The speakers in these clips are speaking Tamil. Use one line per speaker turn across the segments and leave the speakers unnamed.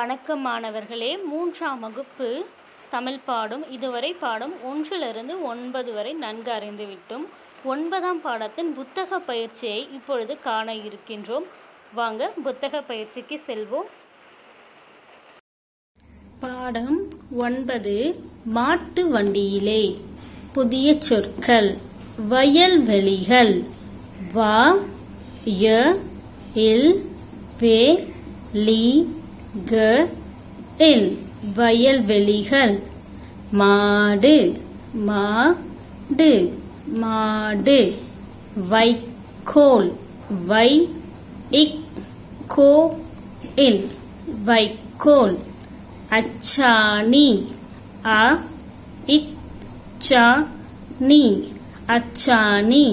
வணக்கம் மாணவர்களே மூன்றாம் வகுப்பு தமிழ் பாடம் இதுவரை பாடம் ஒன்றிலிருந்து ஒன்பது வரை நன்கு அறிந்து விட்டோம் ஒன்பதாம் பாடத்தின் புத்தக பயிற்சியை இப்பொழுது காண இருக்கின்றோம் வாங்க புத்தக பயிற்சிக்கு செல்வோம் பாடம் ஒன்பது மாட்டு வண்டியிலே புதிய சொற்கள் வயல்வெளிகள் வா ய இல் வே லி க இல் வயல்வெளிகள் மாடு மாடு மாடு வைக்கோல் வை இக் கோ இல் வைக்கோல் அச்சாணி அ இச் சா நீ அச்சாணி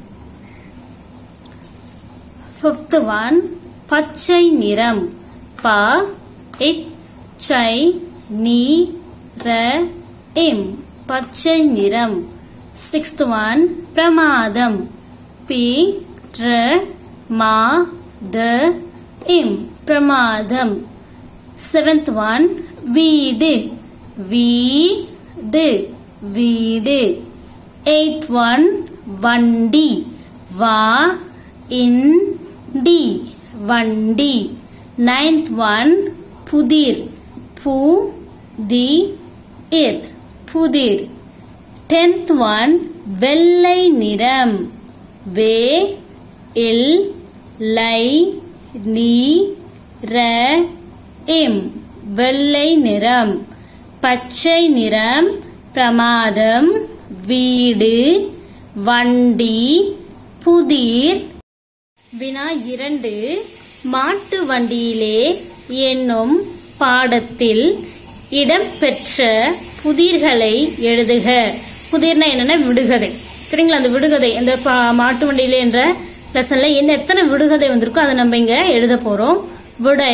ஃபிஃப்த் ஒன் பச்சை நிறம் ப இச் சை நீ ர இம் பச்சை நிறம் சிக்ஸ்த் ஒன் பிரமாதம் பி ர மா த இம் பிரமாதம் செவன்த் ஒன் வீடு வீடு வீடு எய்த் ஒன் வண்டி வா இன் டி வண்டி நைன்த் ஒன் புதிர் பு தி இர் புதிர் டென்த் ஒன் வெள்ளை நிறம் வே இல் லை நீ ர இம் வெள்ளை நிறம் பச்சை நிறம் பிரமாதம் வீடு வண்டி புதிர் வினா இரண்டு மாட்டு வண்டியிலே என்னும் பாடத்தில் இடம்பெற்ற புதிர்களை எழுதுக புதிர்னா என்னன்னா விடுகதை சரிங்களா அந்த விடுகதை அந்த பா- மாட்டு வண்டியிலே என்ற லெசன்ல என்ன எத்தனை விடுகதை வந்திருக்கோ அதை நம்ம இங்க எழுத போறோம் விடை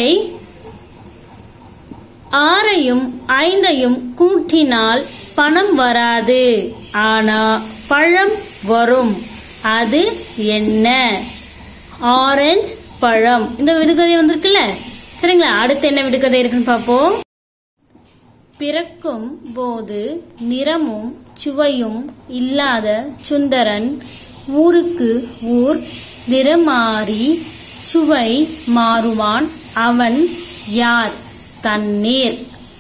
ஆறையும் ஐந்தையும் கூட்டினால் பணம் வராது ஆனா பழம் வரும் அது என்ன ஆரஞ்சு பழம் இந்த விடுகதை வந்திருக்குல்ல சரிங்களா அடுத்து என்ன விடுகதை இருக்குன்னு பார்ப்போம் பிறக்கும் போது நிறமும் சுவையும் இல்லாத சுந்தரன் ஊருக்கு ஊர் நிறமாறி சுவை மாறுவான் அவன் யார் தண்ணீர்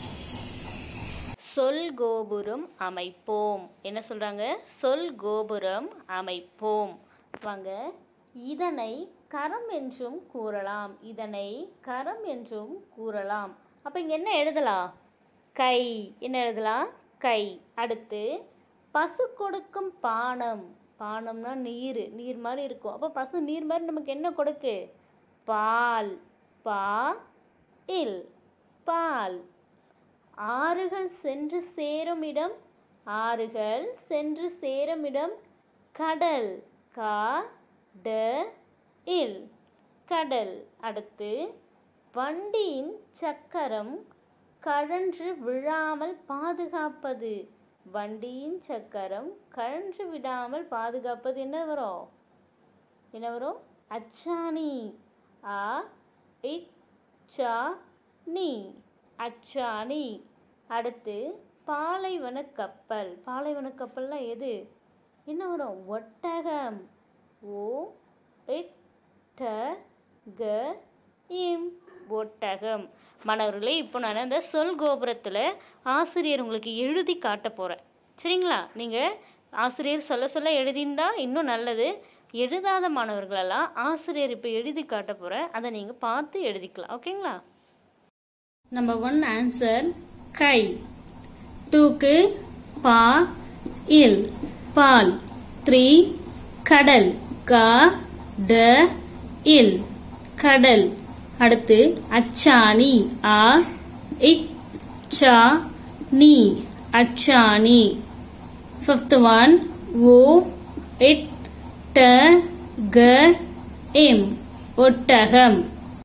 சொல் கோபுரம் அமைப்போம் என்ன சொல்றாங்க சொல் கோபுரம் அமைப்போம் வாங்க இதனை கரம் என்றும் கூறலாம் இதனை கரம் என்றும் கூறலாம் அப்ப இங்க என்ன எழுதலாம் கை என்ன எழுதலாம் கை அடுத்து பசு கொடுக்கும் பானம் பானம்னா நீர் நீர் மாதிரி இருக்கும் அப்போ பசு நீர் மாதிரி நமக்கு என்ன கொடுக்கு பால் பா இல் பால் ஆறுகள் சென்று சேரும் இடம் ஆறுகள் சென்று சேரும் இடம் கடல் கா ட இல் கடல் அடுத்து வண்டியின் சக்கரம் கழன்று விழாமல் பாதுகாப்பது வண்டியின் சக்கரம் கழன்று விடாமல் பாதுகாப்பது என்ன வரும் என்ன வரும் அச்சாணி ஆ இச் சா நீ அச்சாணி அடுத்து பாலைவன கப்பல் பாலைவன கப்பல்னா எது என்ன வரும் ஒட்டகம் ஓ இட் ட க இம் ஒட்டகம் மாணவர்களே இப்போ நான் அந்த சொல் கோபுரத்தில் ஆசிரியர் உங்களுக்கு எழுதி காட்ட போகிறேன் சரிங்களா நீங்கள் ஆசிரியர் சொல்ல சொல்ல எழுதியிருந்தா இன்னும் நல்லது எழுதாத மாணவர்களெல்லாம் ஆசிரியர் இப்போ எழுதி காட்ட போகிறேன் அதை நீங்கள் பார்த்து எழுதிக்கலாம் ஓகேங்களா நம்பர் ஒன் ஆன்சர் கை டூக்கு பா இல் பால் த்ரீ கடல் கா ட இல் கடல் அடுத்து அச்சாணி ஆ இச் சா நீ அச்சாணி ஃபிஃப்த் ஒன் ஓ இட் ட க இம் ஒட்டகம்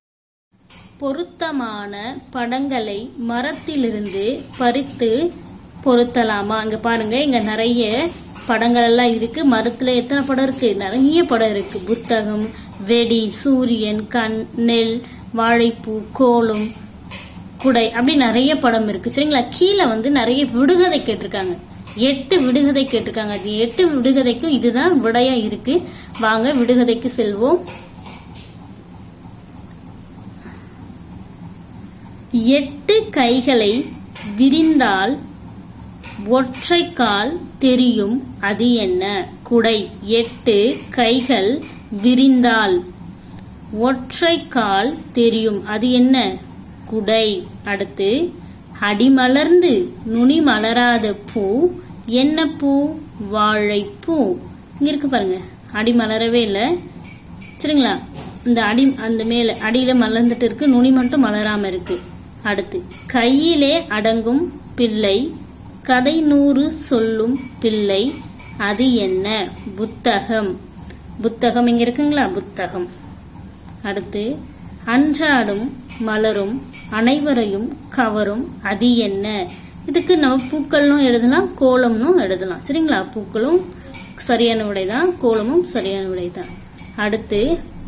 பொருத்தமான படங்களை மரத்திலிருந்து பறித்து பொருத்தலாமா இங்க பாருங்க இங்க நிறைய படங்கள் எல்லாம் இருக்கு மரத்துல எத்தனை படம் இருக்கு நிறைய படம் இருக்கு புத்தகம் வெடி சூரியன் கண் நெல் வாழைப்பூ கோலம் குடை அப்படி நிறைய படம் இருக்கு சரிங்களா கீழே வந்து நிறைய விடுகதை கேட்டிருக்காங்க எட்டு விடுகதை கேட்டிருக்காங்க அது எட்டு விடுகதைக்கும் இதுதான் விடையா இருக்கு வாங்க விடுகதைக்கு செல்வோம் எட்டு கைகளை விரிந்தால் ஒற்றை கால் தெரியும் அது என்ன குடை எட்டு கைகள் விரிந்தால் ஒற்றை கால் தெரியும் அது என்ன குடை அடுத்து அடிமலர்ந்து நுனி மலராத பூ என்ன பூ வாழைப்பூ இங்க இருக்கு பாருங்க அடி மலரவே இல்லை சரிங்களா இந்த அடி அந்த மேல அடியில மலர்ந்துட்டு இருக்கு நுனி மட்டும் மலராம இருக்கு அடுத்து கையிலே அடங்கும் பிள்ளை கதை நூறு சொல்லும் பிள்ளை அது என்ன புத்தகம் புத்தகம் இங்க இருக்குங்களா புத்தகம் அடுத்து அன்றாடும் மலரும் அனைவரையும் கவரும் அது என்ன இதுக்கு நம்ம பூக்கள்னும் எழுதலாம் கோலம்னும் எழுதலாம் சரிங்களா பூக்களும் சரியான விடைதான் கோலமும் சரியான விடைதான் அடுத்து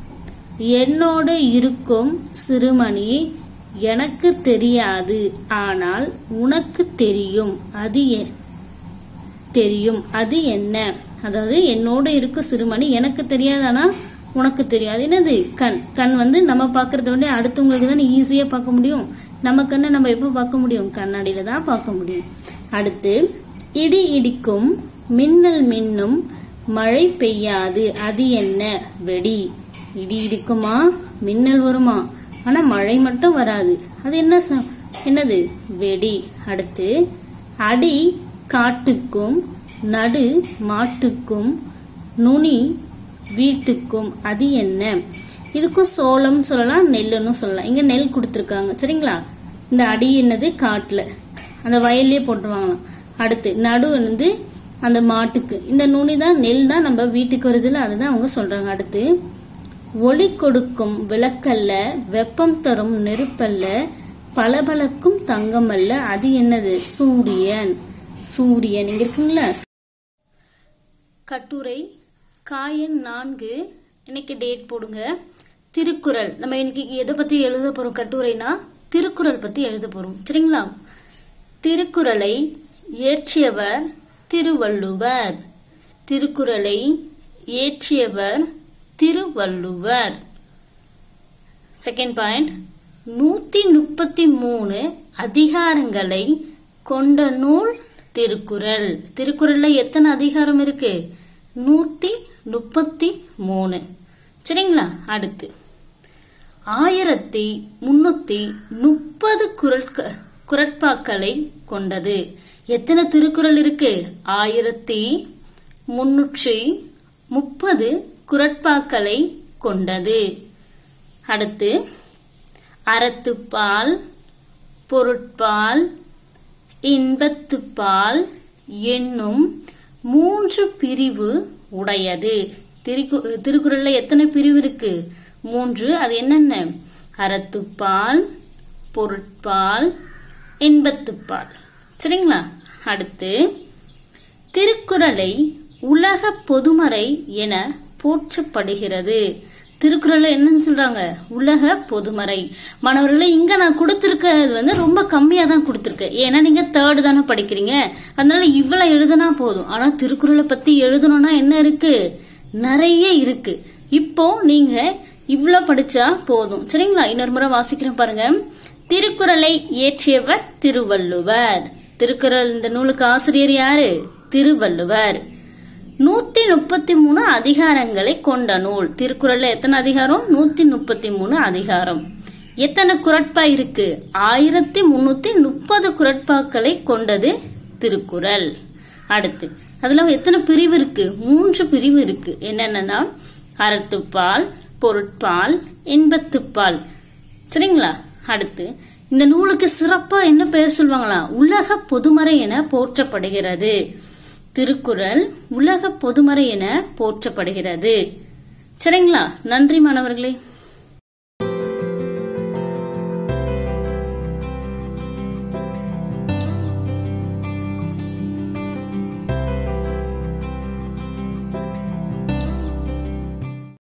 என்னோடு இருக்கும் சிறுமணி எனக்கு தெரியாது ஆனால் உனக்கு தெரியும் அது எ- தெரியும் அது என்ன அதாவது என்னோட இருக்க சிறுமணி எனக்கு தெரியாது ஆனா உனக்கு தெரியாது என்னது கண் கண் வந்து நம்ம பாக்குறத விட அடுத்தவங்களுக்கு தானே ஈஸியா பார்க்க முடியும் நம்ம கண்ணை நம்ம எப்போ பார்க்க முடியும் கண்ணாடியில தான் பார்க்க முடியும் அடுத்து இடி இடிக்கும் மின்னல் மின்னும் மழை பெய்யாது அது என்ன வெடி இடி இடிக்குமா மின்னல் வருமா ஆனா மழை மட்டும் வராது அது என்ன ச- என்னது வெடி அடுத்து அடி காட்டுக்கும் நடு மாட்டுக்கும் நுனி வீட்டுக்கும் அது என்ன இதுக்கும் சோளம் சொல்லலாம் நெல்லுன்னு சொல்லலாம் இங்க நெல் கொடுத்துருக்காங்க சரிங்களா இந்த அடி என்னது காட்டுல அந்த வயல்லயே போட்டுருவாங்களாம் அடுத்து நடு வந்து அந்த மாட்டுக்கு இந்த நுனி தான் நெல் தான் நம்ம வீட்டுக்கு வருதுல அதுதான் அவங்க சொல்றாங்க அடுத்து ஒளி கொடுக்கும் விளக்கல்ல வெப்பம் தரும் நெருப்பல்ல பளபளக்கும் தங்கம் அல்ல அது என்னது சூரியன் சூரியன் இங்க இருக்குங்களா கட்டுரை காயன் நான்கு இன்னைக்கு டேட் போடுங்க திருக்குறள் நம்ம இன்னைக்கு எதை பத்தி எழுத போறோம் கட்டுரைனா திருக்குறள் பத்தி எழுத போறோம் சரிங்களா திருக்குறளை இயற்றியவர் திருவள்ளுவர் திருக்குறளை இயற்றியவர் திருவள்ளுவர் செகண்ட் பாயிண்ட் நூத்தி முப்பத்தி மூணு அதிகாரங்களை கொண்ட நூல் திருக்குறள் திருக்குறள்ல எத்தனை அதிகாரம் இருக்கு நூத்தி முப்பத்தி மூணு சரிங்களா அடுத்து ஆயிரத்தி முன்னூத்தி முப்பது குரட்க குரட்பாக்களை கொண்டது எத்தனை திருக்குறள் இருக்கு ஆயிரத்தி முன்னூற்றி முப்பது குரட்பாக்களை கொண்டது அடுத்து அறத்துப்பால் பொருட்பால் இன்பத்துப்பால் என்னும் மூன்று பிரிவு உடையது திருக்கு- திருக்குறள்ல எத்தனை பிரிவு இருக்கு மூன்று அது என்னென்ன அறத்துப்பால் பொருட்பால் இன்பத்துப்பால் சரிங்களா அடுத்து திருக்குறளை உலக பொதுமறை என போற்றப்படுகிறது திருக்குறளை என்னன்னு சொல்றாங்க உலக பொதுமறை மாணவர்களே இங்க நான் கொடுத்திருக்கிறது வந்து ரொம்ப கம்மியா தான் கொடுத்திருக்கேன் ஏன்னா நீங்க தேர்டு தானே படிக்கிறீங்க அதனால இவ்வளவு எழுதுனா போதும் ஆனா திருக்குறளை பத்தி எழுதணும்னா என்ன இருக்கு நிறைய இருக்கு இப்போ நீங்க இவ்வளவு படிச்சா போதும் சரிங்களா இன்னொரு முறை வாசிக்கிறேன் பாருங்க திருக்குறளை இயற்றியவர் திருவள்ளுவர் திருக்குறள் இந்த நூலுக்கு ஆசிரியர் யாரு திருவள்ளுவர் நூத்தி முப்பத்தி மூணு அதிகாரங்களை கொண்ட நூல் திருக்குறள்ல எத்தனை அதிகாரம் நூத்தி முப்பத்தி மூணு அதிகாரம் எத்தனை குரட்பா இருக்கு ஆயிரத்தி முன்னூத்தி முப்பது குரட்பாக்களை கொண்டது திருக்குறள் அடுத்து அதுல எத்தனை பிரிவு இருக்கு மூன்று பிரிவு இருக்கு என்னென்னன்னா அறத்துப்பால் பொருட்பால் இன்பத்துப்பால் சரிங்களா அடுத்து இந்த நூலுக்கு சிறப்பா என்ன பெயர் சொல்லுவாங்களா உலக பொதுமறை என போற்றப்படுகிறது திருக்குறள் உலக பொதுமறை என போற்றப்படுகிறது சரிங்களா நன்றி மாணவர்களே